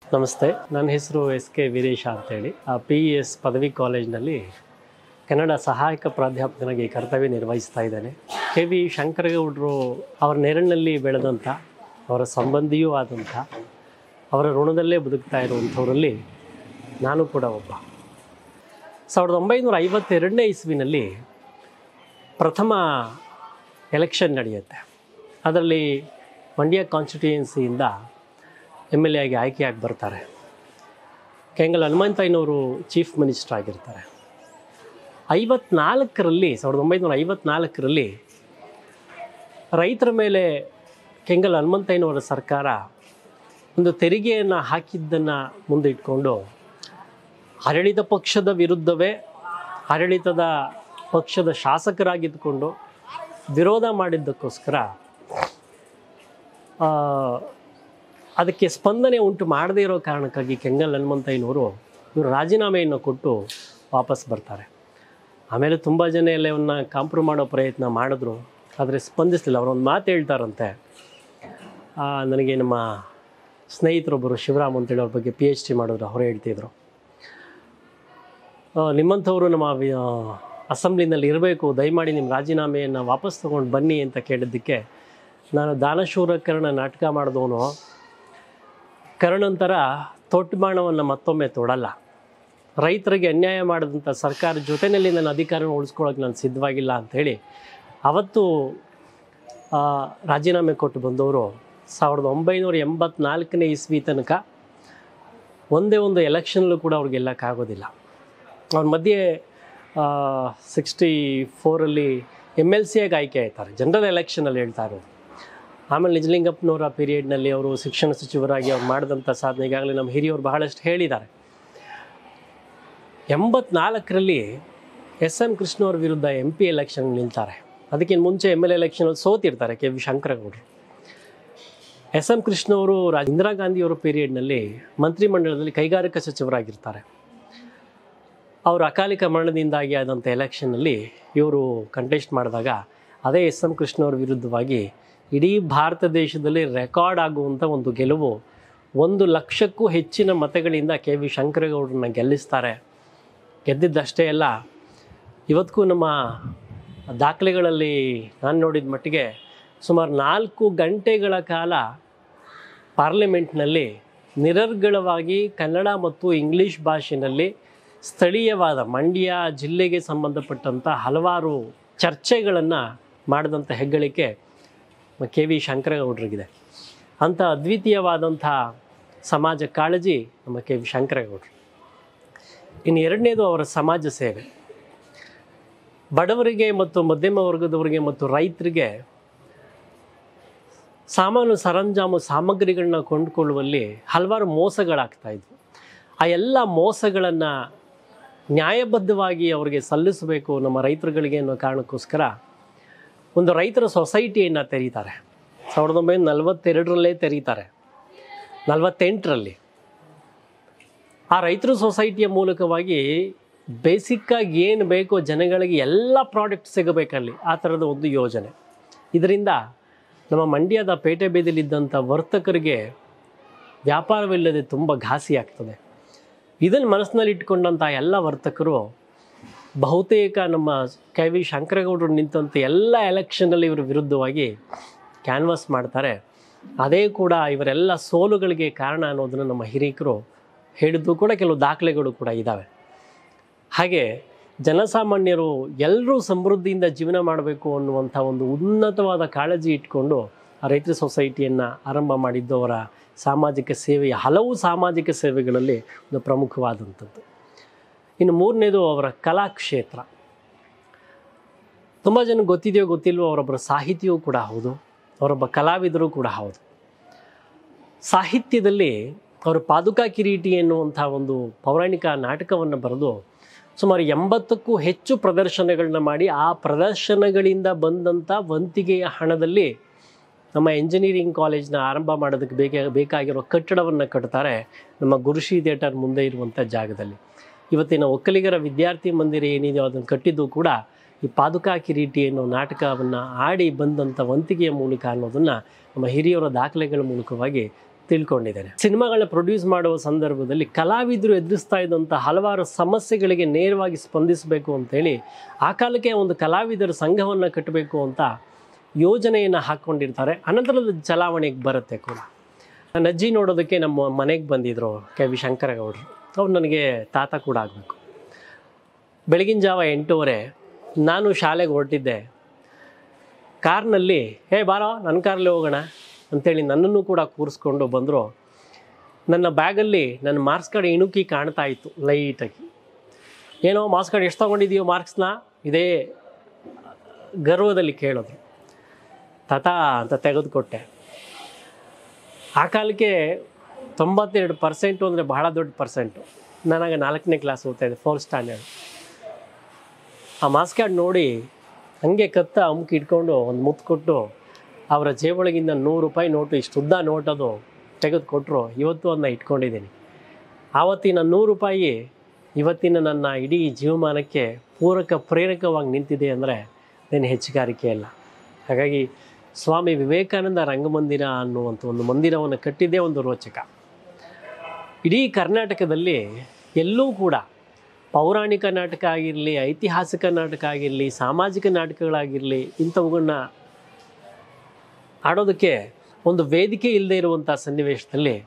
ನಮಸ್ತೆ ನನ್ನ ಹೆಸರು ಎಸ್ ಕೆ ವೀರೇಶ ಅಂತೇಳಿ ಪಿ ಇ ಎಸ್ ಪದವಿ ಕಾಲೇಜಿನಲ್ಲಿ ಕನ್ನಡ ಸಹಾಯಕ ಪ್ರಾಧ್ಯಾಪಕನಾಗಿ ಕರ್ತವ್ಯ ನಿರ್ವಹಿಸ್ತಾ ಇದ್ದೇನೆ ಕೆ ವಿ ಶಂಕರಗೌಡರು ಅವರ ನೆರಳಿನಲ್ಲಿ ಬೆಳೆದಂಥ ಅವರ ಸಂಬಂಧಿಯೂ ಆದಂಥ ಅವರ ಋಣದಲ್ಲೇ ಬದುಕ್ತಾ ಇರುವಂಥವರಲ್ಲಿ ನಾನು ಕೂಡ ಒಬ್ಬ ಸಾವಿರದ ಒಂಬೈನೂರ ಐವತ್ತೆರಡನೇ ಇಸ್ವಿನಲ್ಲಿ ಪ್ರಥಮ ಎಲೆಕ್ಷನ್ ನಡೆಯುತ್ತೆ ಅದರಲ್ಲಿ ಮಂಡ್ಯ ಕಾನ್ಸ್ಟಿಟ್ಯೂಯೆನ್ಸಿಯಿಂದ ಎಮ್ ಎಲ್ ಎ ಆಗಿ ಆಯ್ಕೆಯಾಗಿ ಬರ್ತಾರೆ ಕೆಂಗಲ್ ಹನುಮಂತಯ್ಯನವರು ಚೀಫ್ ಮಿನಿಸ್ಟರ್ ಆಗಿರ್ತಾರೆ ಐವತ್ನಾಲ್ಕರಲ್ಲಿ ಸಾವಿರದ ಒಂಬೈನೂರ ಐವತ್ನಾಲ್ಕರಲ್ಲಿ ರೈತರ ಮೇಲೆ ಕೆಂಗಲ್ ಹನುಮಂತಯ್ಯನವರ ಸರ್ಕಾರ ಒಂದು ತೆರಿಗೆಯನ್ನು ಹಾಕಿದ್ದನ್ನು ಮುಂದೆ ಇಟ್ಕೊಂಡು ಆಡಳಿತ ಪಕ್ಷದ ವಿರುದ್ಧವೇ ಆಡಳಿತದ ಪಕ್ಷದ ಶಾಸಕರಾಗಿದ್ದುಕೊಂಡು ವಿರೋಧ ಮಾಡಿದ್ದಕ್ಕೋಸ್ಕರ ಆ, ಅದಕ್ಕೆ ಸ್ಪಂದನೆ ಉಂಟು ಮಾಡದೇ ಇರೋ ಕಾರಣಕ್ಕಾಗಿ ಕೆಂಗಲ್ ಹನುಮಂತಯ್ಯನವರು ಇವರು ರಾಜೀನಾಮೆಯನ್ನು ಕೊಟ್ಟು ವಾಪಸ್ ಬರ್ತಾರೆ ಆಮೇಲೆ ತುಂಬ ಜನ ಎಲ್ಲ ಇವನ್ನ ಕಾಂಪ್ರೂ ಮಾಡೋ ಪ್ರಯತ್ನ ಮಾಡಿದ್ರು ಆದರೆ ಸ್ಪಂದಿಸಲಿಲ್ಲ ಅವರೊಂದು ಮಾತು ಹೇಳ್ತಾರಂತೆ ಆ, ನನಗೆ ನಮ್ಮ ಸ್ನೇಹಿತರೊಬ್ಬರು ಶಿವರಾಮ್ ಅಂತೇಳಿ ಅವ್ರ ಬಗ್ಗೆ ಪಿ ಎಚ್ ಡಿ ಮಾಡಿದ್ರು ಅವರು ಹೇಳ್ತಿದ್ರು ಆ, ನಿಮ್ಮಂಥವರು ನಮ್ಮ ವಿ- ಆ, ಅಸೆಂಬ್ಲಿನಲ್ಲಿ ಇರಬೇಕು ದಯಮಾಡಿ ನಿಮ್ಮ ರಾಜೀನಾಮೆಯನ್ನು ವಾಪಸ್ ತೊಗೊಂಡು ಬನ್ನಿ ಅಂತ ಕೇಳಿದ್ದಕ್ಕೆ ನಾನು ದಾನಶೂರ ಕರ್ಣ ನಾಟಕ ಮಾಡಿದವನು ಕರ್ಣಂತರ ತೊಟ್ಟುಮಾಣವನ್ನು ಮತ್ತೊಮ್ಮೆ ತೊಡಲ್ಲ ರೈತರಿಗೆ ಅನ್ಯಾಯ ಮಾಡಿದಂಥ ಸರ್ಕಾರ ಜೊತೆಯಲ್ಲಿ ನನ್ನ ಅಧಿಕಾರನ ಉಳಿಸ್ಕೊಳ್ಳೋಕೆ ನಾನು ಸಿದ್ಧವಾಗಿಲ್ಲ ಅಂಥೇಳಿ ಅವತ್ತು ಆ, ರಾಜೀನಾಮೆ ಕೊಟ್ಟು ಬಂದವರು ಸಾವಿರದ ಒಂಬೈನೂರ ಎಂಬತ್ನಾಲ್ಕನೇ ಇಸ್ವಿ ತನಕ ಒಂದೇ ಒಂದು ಎಲೆಕ್ಷನ್ಲೂ ಕೂಡ ಅವ್ರಿಗೆ ಗೆಲ್ಲಕ್ಕಾಗೋದಿಲ್ಲ ಅವ್ರ ಮಧ್ಯೆ ಸಿಕ್ಸ್ಟಿ ಫೋರಲ್ಲಿ ಎಮ್ ಎಲ್ ಸಿ ಆಗಿ ಆಯ್ಕೆ ಆಯ್ತಾರೆ ಜನರಲ್ ಎಲೆಕ್ಷನಲ್ಲಿ ಹೇಳ್ತಾ ಇರೋದು ಆಮೇಲೆ ನಿಜಲಿಂಗಪ್ಪನವರ ಪೀರಿಯಡ್ನಲ್ಲಿ ಅವರು ಶಿಕ್ಷಣ ಸಚಿವರಾಗಿ ಅವ್ರು ಮಾಡಿದಂಥ ಸಾಧನೆ ಈಗಾಗಲೇ ನಮ್ಮ ಹಿರಿಯವರು ಬಹಳಷ್ಟು ಹೇಳಿದ್ದಾರೆ ಎಂಬತ್ನಾಲ್ಕರಲ್ಲಿ ಎಸ್ ಎಂ ಕೃಷ್ಣವ್ರ ವಿರುದ್ಧ ಎಂ ಪಿ ಎಲೆಕ್ಷನ್ ನಿಲ್ತಾರೆ ಅದಕ್ಕಿಂತ ಮುಂಚೆ ಎಮ್ ಎಲ್ ಎಲೆಕ್ಷನಲ್ಲಿ ಸೋತಿರ್ತಾರೆ ಕೆ ವಿ ಶಂಕರಗೌಡರು ಎಸ್ ಎಂ ಕೃಷ್ಣವರು ರಾಜ ಇಂದಿರಾ ಗಾಂಧಿಯವರ ಪೀರಿಯಡ್ನಲ್ಲಿ ಮಂತ್ರಿಮಂಡಲದಲ್ಲಿ ಕೈಗಾರಿಕಾ ಸಚಿವರಾಗಿರ್ತಾರೆ ಅವರು ಅಕಾಲಿಕ ಮರಣದಿಂದಾಗಿ ಆದಂಥ ಎಲೆಕ್ಷನ್ನಲ್ಲಿ ಇವರು ಕಂಟೆಸ್ಟ್ ಮಾಡಿದಾಗ ಅದೇ ಎಸ್ ಎಂ ಕೃಷ್ಣವ್ರ ವಿರುದ್ಧವಾಗಿ ಇಡೀ ಭಾರತ ದೇಶದಲ್ಲಿ ರೆಕಾರ್ಡ್ ಆಗುವಂಥ ಒಂದು ಗೆಲುವು ಒಂದು ಲಕ್ಷಕ್ಕೂ ಹೆಚ್ಚಿನ ಮತಗಳಿಂದ ಕೆ ವಿ ಶಂಕರಗೌಡರನ್ನ ಗೆಲ್ಲಿಸ್ತಾರೆ ಗೆದ್ದಿದ್ದಷ್ಟೇ ಅಲ್ಲ ಇವತ್ತಿಗೂ ನಮ್ಮ ದಾಖಲೆಗಳಲ್ಲಿ ನಾನು ನೋಡಿದ ಮಟ್ಟಿಗೆ ಸುಮಾರು ನಾಲ್ಕು ಗಂಟೆಗಳ ಕಾಲ ಪಾರ್ಲಿಮೆಂಟ್ನಲ್ಲಿ ನಿರರ್ಗಳವಾಗಿ ಕನ್ನಡ ಮತ್ತು ಇಂಗ್ಲೀಷ್ ಭಾಷೆಯಲ್ಲಿ ಸ್ಥಳೀಯವಾದ ಮಂಡ್ಯ ಜಿಲ್ಲೆಗೆ ಸಂಬಂಧಪಟ್ಟಂಥ ಹಲವಾರು ಚರ್ಚೆಗಳನ್ನು ಮಾಡಿದಂಥ ಹೆಗ್ಗಳಿಕೆ ಕೆ ವಿ ಶಂಕರಗೌಡರಿಗಿದೆ ಅಂಥ ಅದ್ವಿತೀಯವಾದಂಥ ಸಮಾಜ ಕಾಳಜಿ ನಮ್ಮ ಕೆ ವಿ ಶಂಕರಗೌಡರು ಇನ್ನು ಎರಡನೇದು ಅವರ ಸಮಾಜ ಸೇವೆ ಬಡವರಿಗೆ ಮತ್ತು ಮಧ್ಯಮ ವರ್ಗದವರಿಗೆ ಮತ್ತು ರೈತರಿಗೆ ಸಾಮಾನು ಸರಂಜಾಮು ಸಾಮಗ್ರಿಗಳನ್ನ ಕೊಂಡುಕೊಳ್ಳುವಲ್ಲಿ ಹಲವಾರು ಮೋಸಗಳಾಗ್ತಾ ಇದ್ವು ಆ ಎಲ್ಲ ಮೋಸಗಳನ್ನು ನ್ಯಾಯಬದ್ಧವಾಗಿ ಅವರಿಗೆ ಸಲ್ಲಿಸಬೇಕು ನಮ್ಮ ರೈತರುಗಳಿಗೆ ಅನ್ನೋ ಕಾರಣಕ್ಕೋಸ್ಕರ ಒಂದು ರೈತರ ಸೊಸೈಟಿಯನ್ನು ತೆರೀತಾರೆ ಸಾವಿರದ ಒಂಬೈನೂರ ನಲವತ್ತೆರಡರಲ್ಲೇ ತೆರೀತಾರೆ ನಲವತ್ತೆಂಟರಲ್ಲಿ ಆ ರೈತರ ಸೊಸೈಟಿಯ ಮೂಲಕವಾಗಿ ಬೇಸಿಕ್ಕಾಗಿ ಏನು ಬೇಕೋ ಜನಗಳಿಗೆ ಎಲ್ಲ ಪ್ರಾಡಕ್ಟ್ ಸಿಗಬೇಕಲ್ಲಿ ಆ ಥರದ ಒಂದು ಯೋಜನೆ ಇದರಿಂದ ನಮ್ಮ ಮಂಡ್ಯದ ಪೇಟೆ ಬೀದಿಲಿದ್ದಂಥ ವರ್ತಕರಿಗೆ ವ್ಯಾಪಾರವಿಲ್ಲದೆ ತುಂಬ ಘಾಸಿ ಆಗ್ತದೆ ಇದನ್ನು ಮನಸ್ಸಿನಲ್ಲಿ ಇಟ್ಕೊಂಡಂಥ ಎಲ್ಲ ವರ್ತಕರು ಬಹುತೇಕ ನಮ್ಮ ಕೆ ವಿ ಶಂಕರಗೌಡರು ನಿಂತಂಥ ಎಲ್ಲ ಎಲೆಕ್ಷನಲ್ಲಿ ಇವರ ವಿರುದ್ಧವಾಗಿ ಕ್ಯಾನ್ವಾಸ್ ಮಾಡ್ತಾರೆ ಅದೇ ಕೂಡ ಇವರೆಲ್ಲ ಸೋಲುಗಳಿಗೆ ಕಾರಣ ಅನ್ನೋದನ್ನು ನಮ್ಮ ಹಿರಿಯರು ಹೇಳಿದ್ದು ಕೂಡ ಕೆಲವು ದಾಖಲೆಗಳು ಕೂಡ ಇದ್ದಾವೆ ಹಾಗೆ ಜನಸಾಮಾನ್ಯರು ಎಲ್ಲರೂ ಸಮೃದ್ಧಿಯಿಂದ ಜೀವನ ಮಾಡಬೇಕು ಅನ್ನುವಂಥ ಒಂದು ಉನ್ನತವಾದ ಕಾಳಜಿ ಇಟ್ಕೊಂಡು ಆ ರೈತರ ಸೊಸೈಟಿಯನ್ನು ಆರಂಭ ಮಾಡಿದ್ದು ಅವರ ಸಾಮಾಜಿಕ ಸೇವೆಯ ಹಲವು ಸಾಮಾಜಿಕ ಸೇವೆಗಳಲ್ಲಿ ಒಂದು ಪ್ರಮುಖವಾದಂಥದ್ದು ಇನ್ನು ಮೂರನೇದು ಅವರ ಕಲಾಕ್ಷೇತ್ರ ತುಂಬ ಜನ ಗೊತ್ತಿದೆಯೋ ಗೊತ್ತಿಲ್ವೋ ಅವರೊಬ್ಬರ ಸಾಹಿತಿಯೂ ಕೂಡ ಹೌದು ಅವರೊಬ್ಬ ಕಲಾವಿದರು ಕೂಡ ಹೌದು ಸಾಹಿತ್ಯದಲ್ಲಿ ಅವರು ಪಾದುಕಾ ಕಿರೀಟಿ ಎನ್ನುವಂಥ ಒಂದು ಪೌರಾಣಿಕ ನಾಟಕವನ್ನು ಬರೆದು ಸುಮಾರು ಎಂಬತ್ತಕ್ಕೂ ಹೆಚ್ಚು ಪ್ರದರ್ಶನಗಳನ್ನ ಮಾಡಿ ಆ ಪ್ರದರ್ಶನಗಳಿಂದ ಬಂದಂಥ ವಂತಿಗೆಯ ಹಣದಲ್ಲಿ ನಮ್ಮ ಇಂಜಿನಿಯರಿಂಗ್ ಕಾಲೇಜ್ನ ಆರಂಭ ಮಾಡೋದಕ್ಕೆ ಬೇಕಾ ಬೇಕಾಗಿರೋ ಕಟ್ಟಡವನ್ನು ಕಟ್ತಾರೆ ನಮ್ಮ ಗುರುಶಿ ಥಿಯೇಟರ್ ಮುಂದೆ ಇರುವಂಥ ಜಾಗದಲ್ಲಿ ಇವತ್ತಿನ ಒಕ್ಕಲಿಗರ ವಿದ್ಯಾರ್ಥಿ ಮಂದಿರ ಏನಿದೆಯೋ ಅದನ್ನು ಕಟ್ಟಿದ್ದು ಕೂಡ ಈ ಪಾದುಕಾ ಕಿರೀಟಿ ಅನ್ನೋ ನಾಟಕವನ್ನು ಆಡಿ ಬಂದಂಥ ವಂತಿಗೆಯ ಮೂಲಕ ಅನ್ನೋದನ್ನು ನಮ್ಮ ಹಿರಿಯರ ದಾಖಲೆಗಳ ಮೂಲಕವಾಗಿ ತಿಳ್ಕೊಂಡಿದ್ದೇನೆ ಸಿನಿಮಾಗಳನ್ನ ಪ್ರೊಡ್ಯೂಸ್ ಮಾಡುವ ಸಂದರ್ಭದಲ್ಲಿ ಕಲಾವಿದರು ಎದುರಿಸ್ತಾ ಇದ್ದಂಥ ಹಲವಾರು ಸಮಸ್ಯೆಗಳಿಗೆ ನೇರವಾಗಿ ಸ್ಪಂದಿಸಬೇಕು ಅಂತೇಳಿ ಆ ಕಾಲಕ್ಕೆ ಒಂದು ಕಲಾವಿದರ ಸಂಘವನ್ನು ಕಟ್ಟಬೇಕು ಅಂತ ಯೋಜನೆಯನ್ನು ಹಾಕ್ಕೊಂಡಿರ್ತಾರೆ ಅನಂತರದ ಚಲಾವಣೆಗೆ ಬರುತ್ತೆ ಕೂಡ ನನ್ನ ಅಜ್ಜಿ ನೋಡೋದಕ್ಕೆ ನಮ್ಮ ಮನೆಗೆ ಬಂದಿದ್ದರು ಕೆ ವಿ ಶಂಕರಗೌಡರು ಅವ್ರು ನನಗೆ ತಾತ ಕೂಡ ಆಗಬೇಕು ಬೆಳಗಿನ ಜಾವ ಎಂಟೂವರೆ ನಾನು ಶಾಲೆಗೆ ಹೊರಟಿದ್ದೆ ಕಾರ್ನಲ್ಲಿ ಹೇ ಬಾರೋ ನನ್ನ ಕಾರಲ್ಲಿ ಹೋಗೋಣ ಅಂತೇಳಿ ನನ್ನನ್ನು ಕೂಡ ಕೂರಿಸ್ಕೊಂಡು ಬಂದರು ನನ್ನ ಬ್ಯಾಗಲ್ಲಿ ನನ್ನ ಮಾರ್ಕ್ಸ್ ಕಾರ್ಡ್ ಇಣುಕಿ ಕಾಣ್ತಾ ಇತ್ತು ಲೈಟಾಗಿ ಏನೋ ಮಾರ್ಕ್ಸ್ ಕಾರ್ಡ್ ಎಷ್ಟು ತೊಗೊಂಡಿದೆಯೋ ಮಾರ್ಕ್ಸ್ನ ಇದೇ ಗರ್ವದಲ್ಲಿ ಕೇಳಿದ್ರು ತಾತ ಅಂತ ತೆಗೆದುಕೊಟ್ಟೆ ಆ ಕಾಲಕ್ಕೆ ತೊಂಬತ್ತೆರಡು ಪರ್ಸೆಂಟು ಅಂದರೆ ಬಹಳ ದೊಡ್ಡ ಪರ್ಸೆಂಟು ನಾನಾಗ ನಾಲ್ಕನೇ ಕ್ಲಾಸ್ ಓದ್ತಾ ಇದ್ದೆ ಫೋರ್ತ್ ಸ್ಟ್ಯಾಂಡರ್ಡ್ ಆ ಮಾರ್ಕ್ಸ್ ಕಾರ್ಡ್ ನೋಡಿ ಹಂಗೆ ಕತ್ತ ಅಮ್ಕಿ ಇಟ್ಕೊಂಡು ಒಂದು ಮುತ್ತು ಕೊಟ್ಟು ಅವರ ಜೇಬೊಳಗಿಂದ ನೂರು ರೂಪಾಯಿ ನೋಟು ಇಷ್ಟು ಉದ್ದ ನೋಟ್ ಅದು ತೆಗೆದು ಕೊಟ್ಟರು ಇವತ್ತು ಅದನ್ನ ಇಟ್ಕೊಂಡಿದ್ದೀನಿ ಆವತ್ತಿನ ನೂರು ರೂಪಾಯಿ ಇವತ್ತಿನ ನನ್ನ ಇಡೀ ಜೀವಮಾನಕ್ಕೆ ಪೂರಕ ಪ್ರೇರಕವಾಗಿ ನಿಂತಿದೆ ಅಂದರೆ ಅದೇನು ಹೆಚ್ಚುಗಾರಿಕೆ ಅಲ್ಲ ಹಾಗಾಗಿ ಸ್ವಾಮಿ ವಿವೇಕಾನಂದ ರಂಗಮಂದಿರ ಅನ್ನುವಂಥ ಒಂದು ಮಂದಿರವನ್ನು ಕಟ್ಟಿದ್ದೇ ಒಂದು ರೋಚಕ ಇಡೀ ಕರ್ನಾಟಕದಲ್ಲಿ ಎಲ್ಲೂ ಕೂಡ ಪೌರಾಣಿಕ ನಾಟಕ ಆಗಿರಲಿ ಐತಿಹಾಸಿಕ ನಾಟಕ ಆಗಿರಲಿ ಸಾಮಾಜಿಕ ನಾಟಕಗಳಾಗಿರಲಿ ಇಂಥವುಗಳನ್ನ ಆಡೋದಕ್ಕೆ ಒಂದು ವೇದಿಕೆ ಇಲ್ಲದೆ ಇರುವಂಥ ಸನ್ನಿವೇಶದಲ್ಲಿ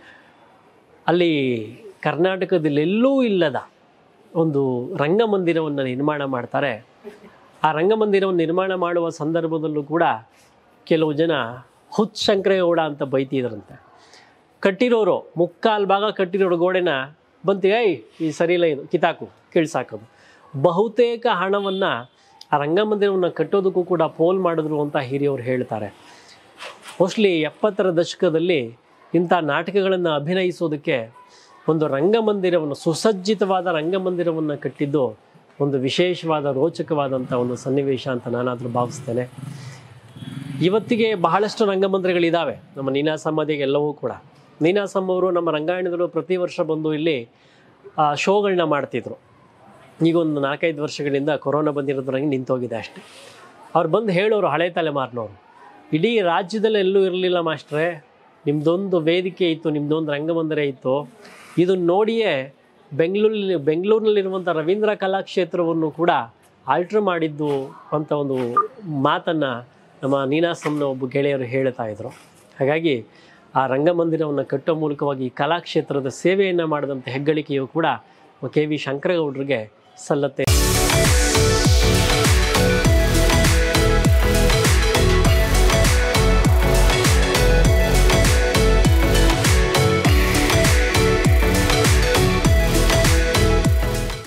ಅಲ್ಲಿ ಕರ್ನಾಟಕದಲ್ಲೆಲ್ಲೂ ಇಲ್ಲದ ಒಂದು ರಂಗಮಂದಿರವನ್ನು ನಿರ್ಮಾಣ ಮಾಡ್ತಾರೆ ಆ ರಂಗಮಂದಿರವನ್ನು ನಿರ್ಮಾಣ ಮಾಡುವ ಸಂದರ್ಭದಲ್ಲೂ ಕೂಡ ಕೆಲವು ಜನ ಹುಚ್ಚ ಶಂಕರೇಗೌಡ ಅಂತ ಬೈತಿದ್ರಂತೆ ಕಟ್ಟಿರೋರು ಮುಕ್ಕಾಲು ಭಾಗ ಕಟ್ಟಿರೋರು ಗೋಡೆನ ಬಂತು ಏಯ್ ಈ ಸರಿ ಇಲ್ಲ ಇದು ಕಿತಾಕು ಕೀಳ್ಸಾಕೋದು ಬಹುತೇಕ ಹಣವನ್ನು ಆ ರಂಗಮಂದಿರವನ್ನು ಕಟ್ಟೋದಕ್ಕೂ ಕೂಡ ಪೋಲ್ ಮಾಡಿದ್ರು ಅಂತ ಹಿರಿಯವರು ಹೇಳ್ತಾರೆ ಮೋಸ್ಟ್ಲಿ ಎಪ್ಪತ್ತರ ದಶಕದಲ್ಲಿ ಇಂಥ ನಾಟಕಗಳನ್ನು ಅಭಿನಯಿಸೋದಕ್ಕೆ ಒಂದು ರಂಗಮಂದಿರವನ್ನು ಸುಸಜ್ಜಿತವಾದ ರಂಗಮಂದಿರವನ್ನು ಕಟ್ಟಿದ್ದು ಒಂದು ವಿಶೇಷವಾದ ರೋಚಕವಾದಂಥ ಒಂದು ಸನ್ನಿವೇಶ ಅಂತ ನಾನಾದರೂ ಭಾವಿಸ್ತೇನೆ ಇವತ್ತಿಗೆ ಬಹಳಷ್ಟು ರಂಗಮಂದಿರಗಳಿದ್ದಾವೆ ನಮ್ಮ ನೀನಾಸಮ್ಮದಿಗೆ ಎಲ್ಲವೂ ಕೂಡ ನೀನಾಸಮ್ ಅವರು ನಮ್ಮ ರಂಗಾಯಣದಲ್ಲೂ ಪ್ರತಿ ವರ್ಷ ಬಂದು ಇಲ್ಲಿ ಆ, ಶೋಗಳನ್ನ ಮಾಡ್ತಿದ್ರು ಈಗ ಒಂದು ನಾಲ್ಕೈದು ವರ್ಷಗಳಿಂದ ಕೊರೋನಾ ಬಂದಿರೋದ್ರಂಗೆ ನಿಂತೋಗಿದೆ ಅಷ್ಟೇ ಅವ್ರು ಬಂದು ಹೇಳೋರು ಹಳೆ ತಲೆಮಾರಿನವರು ಇಡೀ ರಾಜ್ಯದಲ್ಲಿ ಎಲ್ಲೂ ಇರಲಿಲ್ಲ ಮಾಸ್ಟ್ರೇ ನಿಮ್ಮದೊಂದು ವೇದಿಕೆ ಇತ್ತು ನಿಮ್ಮದೊಂದು ರಂಗಮಂದಿರ ಇತ್ತು ಇದನ್ನು ನೋಡಿಯೇ ಬೆಂಗಳೂರಲ್ಲಿ ಬೆಂಗಳೂರಿನಲ್ಲಿರುವಂಥ ರವೀಂದ್ರ ಕಲಾಕ್ಷೇತ್ರವನ್ನು ಕೂಡ ಆಲ್ಟ್ರ್ ಮಾಡಿದ್ದು ಅಂತ ಒಂದು ಮಾತನ್ನು ನಮ್ಮ ನೀನಾಸಂನ ಒಬ್ಬ ಗೆಳೆಯರು ಹೇಳ್ತಾ ಇದ್ರು ಹಾಗಾಗಿ ಆ ರಂಗಮಂದಿರವನ್ನು ಕಟ್ಟೋ ಮೂಲಕವಾಗಿ ಈ ಕಲಾಕ್ಷೇತ್ರದ ಸೇವೆಯನ್ನು ಮಾಡಿದಂಥ ಹೆಗ್ಗಳಿಕೆಯು ಕೂಡ ಕೆ ವಿ ಶಂಕರಗೌಡರಿಗೆ ಸಲ್ಲತ್ತೆ